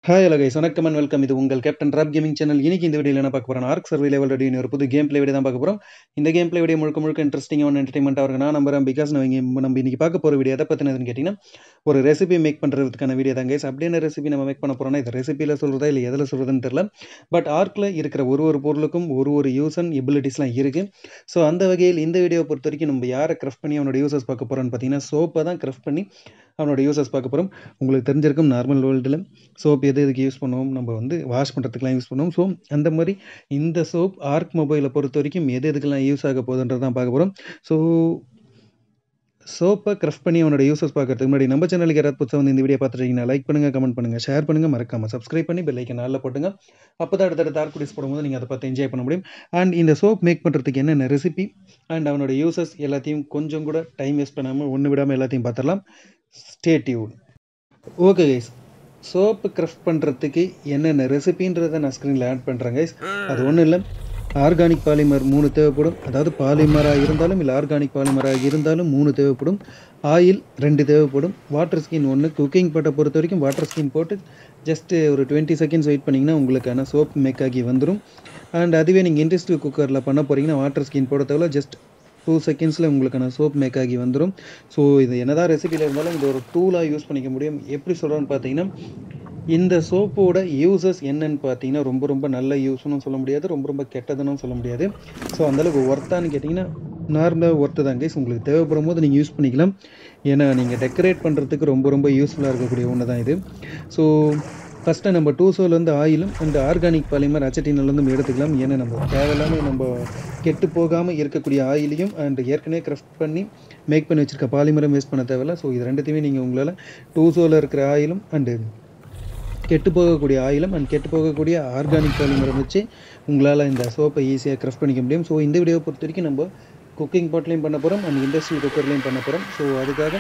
hi hello guys வணக்கம் and welcome இது உங்கள் கேப்டன் ராப் கேமிங் சேனல் இன்னைக்கு இந்த வீடியோவில் என்ன பார்க்க போகிறோம் ஆர்க் சர்வே லெவல் ரெடி ஒரு புது கேம் பிளே வீடியோ தான் பார்க்க போகிறோம் இந்த கேம் பிளே வீடியோ முழுக்க முழுக்க இன்ட்ரெஸ்டிங்கான என்டர்டைன்மெண்ட்டாக இருக்கு நான் நம்புறேன் பிகாஸ் நம்ம இங்கே நம்ம இன்னைக்கு பார்க்க போகிற வீடியோ எதை பற்றினதுன்னு கேட்டிங்கன்னா ஒரு ரெசிபி மேக் பண்ணுறதுக்கான வீடியோ தான் கைஸ் அப்படி என்ன ரெசிபி நம்ம மேக் பண்ண போகிறோம்னா இது ரெசிபியில் சொல்கிறதா இல்லை எதில் சொல்கிறதுன்னு தெரியல பட் ஆர்க்கில் இருக்கிற ஒரு ஒரு பொருளுக்கும் ஒரு ஒரு யூஸ் அண்ட் எபிலிட்டிஸ்லாம் இருக்குது ஸோ அந்த வகையில் இந்த வீடியோவை பொறுத்த வரைக்கும் நம்ம யாரை கிரஃப்ட் பண்ணி அவனோட யூசர்ஸ் பார்க்க போகிறோன்னு பார்த்தீங்கன்னா சோப்பை தான் கிரஃப்ட் பண்ணி அவனோட யூசர்ஸ் பார்க்க போகிறோம் உங்களுக்கு தெரிஞ்சிருக்கும் நார்மல் வேர்ல்டில் சோப் எது எதுக்கு யூஸ் பண்ணுவோம் நம்ம வந்து வாஷ் பண்ணுறதுக்குலாம் யூஸ் பண்ணுவோம் ஸோ அந்த மாதிரி இந்த சோப் ஆர்க் மொபைலை பொறுத்த வரைக்கும் எது எதுக்கெல்லாம் யூஸ் ஆக போகுதுன்றது தான் பார்க்க போகிறோம் ஸோ சோப்பை கிரஃப்ட் பண்ணி அவனோட யூசர்ஸ் பார்க்கறதுக்கு முன்னாடி நம்ம சேனலுக்கு யாராவது புதுசாக வந்து இந்த வீடியோ பார்த்துட்டீங்கன்னா லைக் பண்ணுங்கள் கமெண்ட் பண்ணுங்கள் ஷேர் பண்ணுங்கள் மறக்காமல் சப்ஸ்கிரைப் பண்ணி பெல் ஐக்கன் நாளில் போட்டுங்க அப்போ தான் அடுத்தடுத்த ஆர்க் குடிஸ் போடும்போது நீங்கள் அதை பார்த்து என்ஜாய் பண்ண முடியும் அண்ட் இந்த சோப் மேக் பண்ணுறதுக்கு என்னென்ன ரெசிபி அண்ட் அவனோட யூசர்ஸ் எல்லாத்தையும் கொஞ்சம் கூட டைம் வேஸ்ட் பண்ணாமல் ஒன்று விடாமல் எல்லாத்தையும் பார்த்துடலாம் ஸ்டேட்யூட் ஓகே கைஸ் சோப்பு கிரஃப்ட் பண்ணுறதுக்கு என்னென்ன ரெசிபின்றதை நான் ஸ்க்ரீனில் ஆட் பண்ணுறேன் கைஸ் அது ஒன்றும் இல்லை ஆர்கானிக் பாலிமர் மூணு தேவைப்படும் அதாவது பாலிமராக இருந்தாலும் இல்லை ஆர்கானிக் பாலிமராக இருந்தாலும் மூணு தேவைப்படும் ஆயில் ரெண்டு தேவைப்படும் வாட்டர் ஸ்கின் ஒன்று குக்கிங் பட்டை பொறுத்த வரைக்கும் வாட்டர் ஸ்கின் போட்டு ஜஸ்ட்டு ஒரு டுவெண்ட்டி செகண்ட்ஸ் வெயிட் பண்ணிங்கன்னா உங்களுக்கான சோப் மேக் ஆகி வந்துடும் அண்ட் அதுவே நீங்கள் இண்டஸ்ட்ரியல் குக்கரில் பண்ண போகிறீங்கன்னா வாட்டர் ஸ்கின் போட தேவையில்ல ஜஸ்ட் டூ செகண்ட்ஸில் உங்களுக்கான சோப் மேக் ஆகி வந்துடும் ஸோ இது என்னதான் ரெசிபியில் இருந்தாலும் இது ஒரு டூலாக யூஸ் பண்ணிக்க முடியும் எப்படி சொல்கிறோன்னு பார்த்தீங்கன்னா இந்த சோப்போட யூசஸ் என்னன்னு பார்த்தீங்கன்னா ரொம்ப ரொம்ப நல்ல யூஸ்னும் சொல்ல முடியாது ரொம்ப ரொம்ப கெட்டதுன்னு சொல்ல முடியாது ஸோ அந்தளவுக்கு ஒர்த்தான்னு கேட்டிங்கன்னா நார்மலாக ஒர்த்து தான் கைஸ் உங்களுக்கு தேவைப்படும் போது நீங்கள் யூஸ் பண்ணிக்கலாம் ஏன்னா நீங்கள் டெக்கரேட் பண்ணுறதுக்கு ரொம்ப ரொம்ப யூஸ்ஃபுல்லாக இருக்கக்கூடிய ஒன்று தான் இது ஸோ ஃபஸ்ட்டு நம்ம டூ சோலேருந்து ஆயிலும் அண்ட் ஆர்கானிக் பாலிமர் அச்சட்டினிலேருந்து நம்ம எடுத்துக்கலாம் ஏன்னா நம்ம தேவையில்லாமல் நம்ம கெட்டு போகாமல் இருக்கக்கூடிய ஆயிலையும் அண்ட் ஏற்கனவே கிரஃப்ட் பண்ணி மேக் பண்ணி வச்சுருக்க பாலிமரும் வேஸ்ட் பண்ண தேவையில்ல ஸோ இது ரெண்டுத்தையுமே நீங்கள் உங்களால் டூ சோலில் இருக்கிற ஆயிலும் அண்டு கெட்டு போகக்கூடிய ஆயிலும் அண்ட் கெட்டு போகக்கூடிய ஆர்கானிக் பாலிமரம் வச்சு உங்களால் இந்த சோப்பை ஈஸியாக கிரஃப்ட் பண்ணிக்க முடியும் ஸோ இந்த வீடியோவை பொறுத்த வரைக்கும் நம்ம குக்கிங் பாட்லேயும் பண்ண போகிறோம் அண்ட் இண்டஸ்ட்ரியல் குக்கர்லேயும் பண்ண போகிறோம் ஸோ அதுக்காக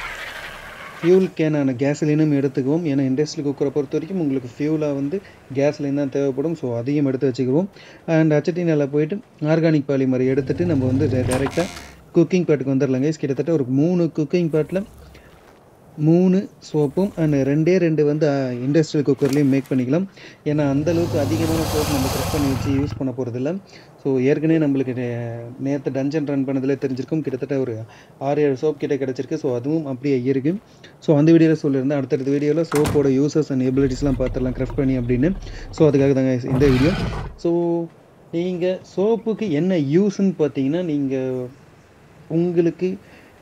ஃபியூல் கேனான கேஸ்லினும் எடுத்துக்குவோம் ஏன்னா இண்டஸ்ட்ரியல் குக்கரை பொறுத்த வரைக்கும் உங்களுக்கு ஃபியூலாக வந்து கேஸ்லின் தான் தேவைப்படும் ஸோ அதையும் எடுத்து வச்சுக்குவோம் அண்ட் அச்சட்டினில் போயிட்டு ஆர்கானிக் பாலிமரை எடுத்துகிட்டு நம்ம வந்து டேரெக்டாக குக்கிங் பாட்டுக்கு வந்துடலாங்க கிட்டத்தட்ட ஒரு மூணு குக்கிங் பாட்டில் மூணு சோப்பும் அண்ட் ரெண்டே ரெண்டு வந்து இண்டஸ்ட்ரியல் குக்கர்லேயும் மேக் பண்ணிக்கலாம் ஏன்னா அந்தளவுக்கு அதிகமான சோப் நம்ம க்ரெஸ் பண்ணி வச்சு யூஸ் பண்ண போகிறதில்ல ஸோ ஏற்கனவே நம்மளுக்கு நேற்று டஞ்சன் ரன் பண்ணதில் தெரிஞ்சிருக்கும் கிட்டத்தட்ட ஒரு ஆறு ஏழு சோப் கிட்டே கிடச்சிருக்கு ஸோ அதுவும் அப்படியே இருக்குது ஸோ அந்த வீடியோவில் சொல்லியிருந்தேன் அடுத்தடுத்த வீடியோவில் சோப்போட யூசஸ் அண்ட் எபிலிட்டிஸ்லாம் பார்த்துடலாம் க்ரெஃப்ட் பண்ணி அப்படின்னு ஸோ அதுக்காக தாங்க இந்த வீடியோ ஸோ நீங்கள் சோப்புக்கு என்ன யூஸ்ன்னு பார்த்தீங்கன்னா நீங்கள் உங்களுக்கு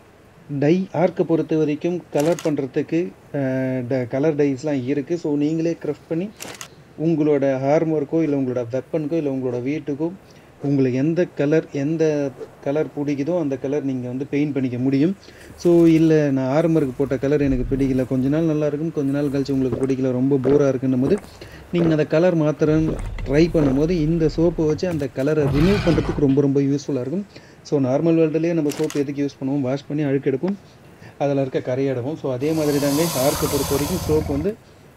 டை ஆர்க்கை பொறுத்த வரைக்கும் கலர் பண்ணுறதுக்கு ட கலர் டைஸ்லாம் இருக்குது ஸோ நீங்களே க்ரஃப்ட் பண்ணி உங்களோட ஹார்மோருக்கோ இல்லை உங்களோட வெப்பனுக்கோ இல்லை உங்களோட வீட்டுக்கோ உங்களுக்கு எந்த கலர் எந்த கலர் பிடிக்குதோ அந்த கலர் நீங்கள் வந்து பெயிண்ட் பண்ணிக்க முடியும் ஸோ இல்லை நான் ஆர்மருக்கு போட்ட கலர் எனக்கு பிடிக்கல கொஞ்ச நாள் நல்லா இருக்கும் கொஞ்ச நாள் கழிச்சு உங்களுக்கு பிடிக்கல ரொம்ப போராக இருக்குன்னும் போது நீங்கள் அந்த கலர் மாத்திரம் ட்ரை பண்ணும்போது இந்த சோப்பை வச்சு அந்த கலரை ரிமூவ் பண்ணுறதுக்கு ரொம்ப ரொம்ப யூஸ்ஃபுல்லாக இருக்கும் ஸோ நார்மல் வேர்ல்டுலேயே நம்ம சோப் எதுக்கு யூஸ் பண்ணுவோம் வாஷ் பண்ணி அழுக்கெடுப்போம் அதில் இருக்க கரையாடுவோம் ஸோ அதே மாதிரி தாங்க ஆர்க்கை பொறுத்த வரைக்கும் சோப் வந்து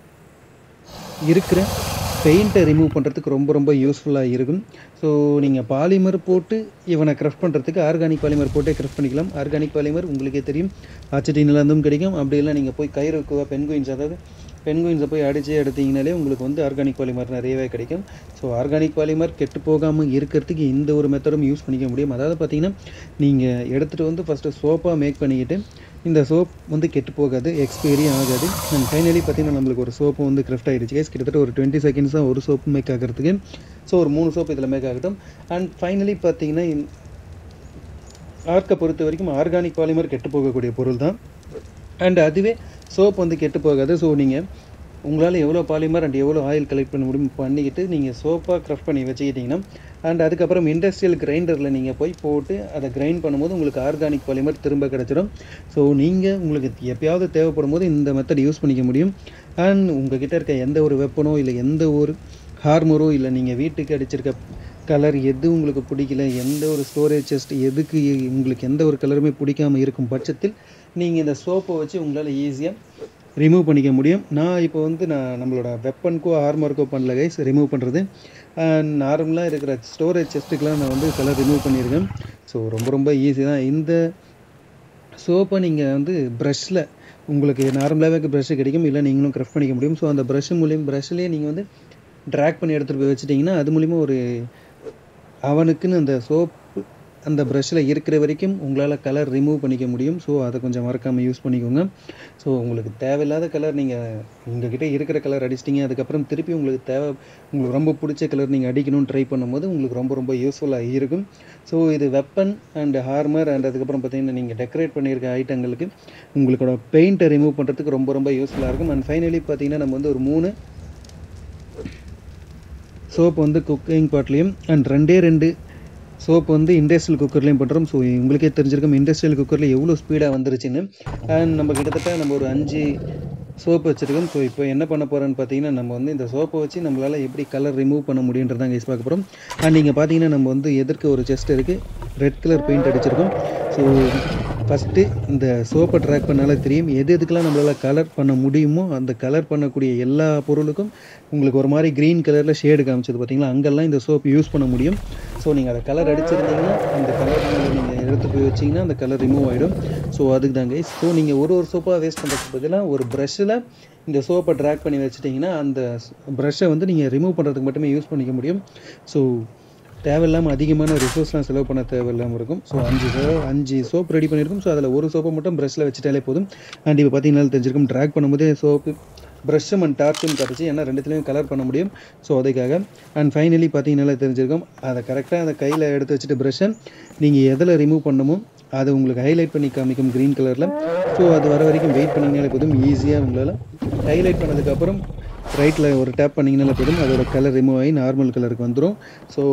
இருக்கிற பெயிண்ட்டை ரிமூவ் பண்ணுறதுக்கு ரொம்ப ரொம்ப யூஸ்ஃபுல்லாக இருக்கும் ஸோ நீங்கள் பாலிமர் போட்டு இவனை க்ரஃப்ட் பண்ணுறதுக்கு ஆர்கானிக் பாலிமர் போட்டே க்ரஃப்ட் பண்ணிக்கலாம் ஆர்கானிக் பாலிமர் உங்களுக்கே தெரியும் ஆச்சட்டினிலேருந்தும் கிடைக்கும் அப்படி இல்லை நீங்கள் போய் கைரோக்குவா பென்குயின்ஸ் அதாவது பென்குயின்ஸை போய் அடித்து எடுத்தீங்கனாலே உங்களுக்கு வந்து ஆர்கானிக் பாலிமர் நிறையவே கிடைக்கும் ஸோ ஆர்கானிக் பாலிமர் கெட்டு போகாமல் இருக்கிறதுக்கு இந்த ஒரு மெத்தடும் யூஸ் பண்ணிக்க முடியும் அதாவது பார்த்தீங்கன்னா நீங்கள் எடுத்துகிட்டு வந்து ஃபஸ்ட்டு சோப்பாக மேக் பண்ணிக்கிட்டு இந்த சோப் வந்து கெட்டு போகாது எக்ஸ்பைரி ஆகாது அண்ட் ஃபைனலி பார்த்தீங்கன்னா நம்மளுக்கு ஒரு சோப்பு வந்து கிரஃப்ட் ஆகிடுச்சு கேஸ் கிட்டத்தட்ட ஒரு டுவெண்ட்டி செகண்ட்ஸ் தான் ஒரு சோப்பு மேக் ஆகிறதுக்கு ஸோ ஒரு மூணு சோப் இதில் மேக் ஆகட்டும் அண்ட் ஃபைனலி பார்த்தீங்கன்னா ஆர்க்கை பொறுத்த வரைக்கும் ஆர்கானிக் பாலிமர் கெட்டு போகக்கூடிய பொருள் தான் அண்ட் அதுவே சோப் வந்து கெட்டு போகாது ஸோ நீங்கள் உங்களால் எவ்வளோ பாலிமர் அண்ட் எவ்வளோ ஆயில் கலெக்ட் பண்ண முடியும் பண்ணிக்கிட்டு நீங்கள் சோப்பாக க்ரஃப்ட் பண்ணி வச்சுக்கிட்டிங்கன்னா அண்ட் அதுக்கப்புறம் இண்டஸ்ட்ரியல் கிரைண்டரில் நீங்கள் போய் போட்டு அதை கிரைண்ட் பண்ணும்போது உங்களுக்கு ஆர்கானிக் பாலிமர் திரும்ப கிடச்சிடும் ஸோ நீங்கள் உங்களுக்கு எப்பயாவது தேவைப்படும் போது இந்த மெத்தட் யூஸ் பண்ணிக்க முடியும் அண்ட் உங்ககிட்ட இருக்க எந்த ஒரு வெப்பனோ இல்லை எந்த ஒரு ஹார்மரோ இல்லை நீங்கள் வீட்டுக்கு அடிச்சிருக்க கலர் எது உங்களுக்கு பிடிக்கல எந்த ஒரு ஸ்டோரேஜ் செஸ்ட் எதுக்கு உங்களுக்கு எந்த ஒரு கலருமே பிடிக்காமல் இருக்கும் பட்சத்தில் நீங்கள் இந்த சோப்பை வச்சு உங்களால் ஈஸியாக ரிமூவ் பண்ணிக்க முடியும் நான் இப்போ வந்து நான் நம்மளோட வெப்பனுக்கோ ஆர்மருக்கோ பண்ணல கைஸ் ரிமூவ் பண்ணுறது நார்மலாக இருக்கிற ஸ்டோரேஜ் செஸ்ட்டுக்கெலாம் நான் வந்து கலர் ரிமூவ் பண்ணியிருக்கேன் ஸோ ரொம்ப ரொம்ப ஈஸி தான் இந்த சோப்பை நீங்கள் வந்து ப்ரஷ்ஷில் உங்களுக்கு நார்மலாகவே ப்ரஷ்ஷு கிடைக்கும் இல்லை நீங்களும் க்ரஃப் பண்ணிக்க முடியும் ஸோ அந்த ப்ரஷ் மூலியம் ப்ரஷ்லேயே நீங்கள் வந்து ட்ராக் பண்ணி எடுத்துகிட்டு போய் வச்சிட்டிங்கன்னா அது மூலிமா ஒரு அவனுக்குன்னு அந்த சோப்பு அந்த ப்ரஷ்ஷில் இருக்கிற வரைக்கும் உங்களால் கலர் ரிமூவ் பண்ணிக்க முடியும் ஸோ அதை கொஞ்சம் மறக்காமல் யூஸ் பண்ணிக்கோங்க ஸோ உங்களுக்கு தேவையில்லாத கலர் நீங்கள் உங்ககிட்ட இருக்கிற கலர் அடிச்சிட்டிங்க அதுக்கப்புறம் திருப்பி உங்களுக்கு தேவை உங்களுக்கு ரொம்ப பிடிச்ச கலர் நீங்கள் அடிக்கணும்னு ட்ரை பண்ணும்போது உங்களுக்கு ரொம்ப ரொம்ப யூஸ்ஃபுல்லாக இருக்கும் ஸோ இது வெப்பன் அண்ட் ஹார்மர் அண்ட் அதுக்கப்புறம் பார்த்தீங்கன்னா நீங்கள் டெக்கரேட் பண்ணியிருக்க ஐட்டங்களுக்கு உங்களோட பெயிண்ட்டை ரிமூவ் பண்ணுறதுக்கு ரொம்ப ரொம்ப யூஸ்ஃபுல்லாக இருக்கும் அண்ட் ஃபைனலி பார்த்தீங்கன்னா நம்ம வந்து ஒரு மூணு சோப் வந்து குக்கிங் பாட்லேயும் அண்ட் ரெண்டே ரெண்டு சோப் வந்து இண்டஸ்ட்ரியல் குக்கர்லேயும் பண்ணுறோம் ஸோ உங்களுக்கே தெரிஞ்சிருக்கும் இண்டஸ்ட்ரியல் குக்கரில் எவ்வளோ ஸ்பீடாக வந்துருச்சுன்னு அண்ட் நம்ம கிட்டத்தட்ட நம்ம ஒரு அஞ்சு சோப்பு வச்சுருக்கோம் ஸோ இப்போ என்ன பண்ண போகிறோன்னு பார்த்தீங்கன்னா நம்ம வந்து இந்த சோப்பை வச்சு நம்மளால் எப்படி கலர் ரிமூவ் பண்ண முடியுன்றதான் கைஸ் பார்க்க போகிறோம் அண்ட் நீங்கள் பார்த்தீங்கன்னா நம்ம வந்து எதிர்க்க ஒரு செஸ்ட் இருக்குது ரெட் கலர் பெயிண்ட் அடிச்சிருக்கோம் ஸோ ஃபஸ்ட்டு இந்த சோப்பை ட்ராக் பண்ணாலே தெரியும் எது எதுக்கெல்லாம் நம்மளால் கலர் பண்ண முடியுமோ அந்த கலர் பண்ணக்கூடிய எல்லா பொருளுக்கும் உங்களுக்கு ஒரு மாதிரி க்ரீன் கலரில் ஷேடு காமிச்சது பார்த்தீங்களா அங்கெல்லாம் இந்த சோப் யூஸ் பண்ண முடியும் ஸோ நீங்கள் அதை கலர் அடிச்சிருந்தீங்கன்னா அந்த கலர் நீங்கள் எடுத்து போய் வச்சிங்கன்னா அந்த கலர் ரிமூவ் ஆகிடும் ஸோ அதுக்கு தான் கைஸ் ஸோ நீங்கள் ஒரு ஒரு சோப்பாக வேஸ்ட் பண்ணுறதுக்கு பதிலாக ஒரு ப்ரஷ்ஷில் இந்த சோப்பை ட்ராக் பண்ணி வச்சுட்டிங்கன்னா அந்த ப்ரஷ்ஷை வந்து நீங்கள் ரிமூவ் பண்ணுறதுக்கு மட்டுமே யூஸ் பண்ணிக்க முடியும் ஸோ தேவையில்லாமல் அதிகமான ரிசோர்ஸ்லாம் செலவு பண்ண தேவையில்லாமல் இருக்கும் ஸோ அஞ்சு சோ- அஞ்சு சோப் ரெடி பண்ணியிருக்கும் ஸோ அதில் ஒரு சோப்பை மட்டும் ப்ரஷ்ஷில் வச்சுட்டாலே போதும் அண்ட் இப்போ பார்த்தீங்கன்னா தெரிஞ்சிருக்கும் ட்ராக் பண்ணும்போதே சோப்பு ப்ரஷ்ஷும் அண்ட் டார்ச்சும் கிடச்சி ஏன்னா ரெண்டுத்துலேயும் கலர் பண்ண முடியும் ஸோ அதுக்காக அண்ட் ஃபைனலி பார்த்தீங்கன்னா தெரிஞ்சிருக்கும் அதை கரெக்டாக அந்த கையில் எடுத்து வச்சுட்டு ப்ரஷ்ஷை நீங்கள் எதில் ரிமூவ் பண்ணமோ அதை உங்களுக்கு ஹைலைட் பண்ணி காமிக்கும் க்ரீன் கலரில் ஸோ அது வர வரைக்கும் வெயிட் பண்ணிங்கனாலே போதும் ஈஸியாக உங்களால் ஹைலைட் பண்ணதுக்கப்புறம் ரைட்டில் ஒரு டேப் பண்ணிங்கனாலே போதும் அதோட கலர் ரிமூவ் ஆகி நார்மல் கலருக்கு வந்துடும் ஸோ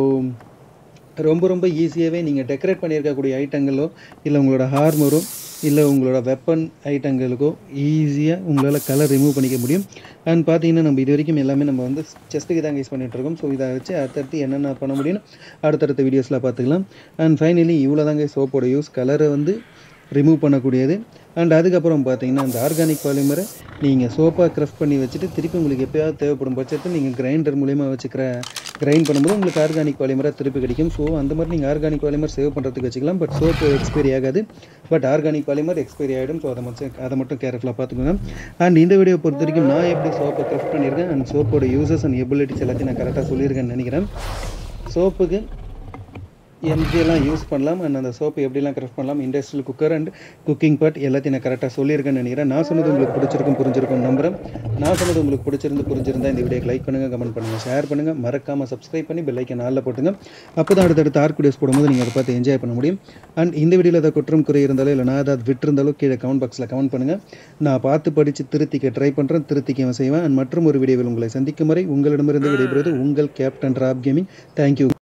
ரொம்ப ரொம்ப ஈஸியாகவே நீங்கள் டெக்கரேட் பண்ணியிருக்கக்கூடிய ஐட்டங்களோ இல்லை உங்களோட ஹார்மரோ இல்லை உங்களோட வெப்பன் ஐட்டங்களுக்கோ ஈஸியாக உங்களால் கலர் ரிமூவ் பண்ணிக்க முடியும் அண்ட் பார்த்தீங்கன்னா நம்ம இது வரைக்கும் எல்லாமே நம்ம வந்து செஸ்ட்டுக்கு தான் யூஸ் பண்ணிட்டு இருக்கோம் ஸோ இதை வச்சு அடுத்தடுத்து என்னென்ன பண்ண முடியும்னு அடுத்தடுத்த வீடியோஸில் பார்த்துக்கலாம் அண்ட் ஃபைனலி இவ்வளோ தாங்க சோப்போட யூஸ் கலரை வந்து ரிமூவ் பண்ணக்கூடியது அண்ட் அதுக்கப்புறம் பார்த்தீங்கன்னா அந்த ஆர்கானிக் பாலிமரை நீங்கள் சோப்பாக க்ரஃப் பண்ணி வச்சுட்டு திருப்பி உங்களுக்கு எப்போயாவது தேவைப்படும் பட்சத்தில் நீங்கள் கிரைண்டர் மூலிமா வச்சுக்கிற கிரைண்ட் பண்ணும்போது உங்களுக்கு ஆர்கானிக் பாலிமராக திருப்பி கிடைக்கும் ஸோ அந்த மாதிரி நீங்கள் ஆர்கானிக் பாலிமர் சேவ் பண்ணுறதுக்கு வச்சுக்கலாம் பட் சோப்பு எக்ஸ்பைரி ஆகாது பட் ஆர்கானிக் பாலிமர் எக்ஸ்பைரி ஆகிடும் ஸோ அதை மட்டும் அதை மட்டும் கேர்ஃபுல்லாக பார்த்துக்கோங்க அண்ட் இந்த வீடியோ பொறுத்த வரைக்கும் நான் எப்படி சோப்பை க்ரஃப்ட் பண்ணியிருக்கேன் அண்ட் சோப்போட யூசஸ் அண்ட் எபிலிட்டிஸ் எல்லாத்தையும் நான் கரெக்டாக சொல்லியிருக்கேன்னு நினைக்கிறேன் சோப்புக்கு எப்படியெல்லாம் யூஸ் பண்ணலாம் அண்ட் அந்த சோப்பு எப்படிலாம் கிராஃப்ட் பண்ணலாம் industrial cooker and cooking pot எல்லாத்தையும் நான் கரெக்டாக சொல்லியிருக்கேன்னு நினைக்கிறேன் நான் சொன்னது உங்களுக்கு பிடிச்சிருக்கும் புரிஞ்சிருக்கும் நம்புறேன் நான் சொன்னது உங்களுக்கு பிடிச்சிருந்து புரிஞ்சிருந்தா இந்த வீடியோக்கு லைக் பண்ணுங்கள் கமெண்ட் பண்ணுங்கள் ஷேர் பண்ணுங்கள் மறக்காமல் சப்ஸ்கிரைப் பண்ணி பெல் ஐக்கன் நாளில் போட்டுங்க அப்போ தான் அடுத்தடுத்து ஆர்க் வீடியோஸ் போடும்போது நீங்கள் அதை பார்த்து என்ஜாய் பண்ண முடியும் அண்ட் இந்த வீடியோவில் ஏதாவது குற்றம் குறை இருந்தாலோ இல்லை நான் ஏதாவது விட்டுருந்தாலோ கீழே கமெண்ட் பாக்ஸில் கமெண்ட் பண்ணுங்கள் நான் பார்த்து படித்து திருத்திக்க ட்ரை பண்ணுறேன் திருத்திக்க செய்வேன் அண்ட் மற்றும் ஒரு வீடியோவில் உங்களை சந்திக்கும் வரை உங்களிடமிருந்து விடைபெறுவது உங்கள் கேப்டன் ராப் கேமிங் தேங்க்யூ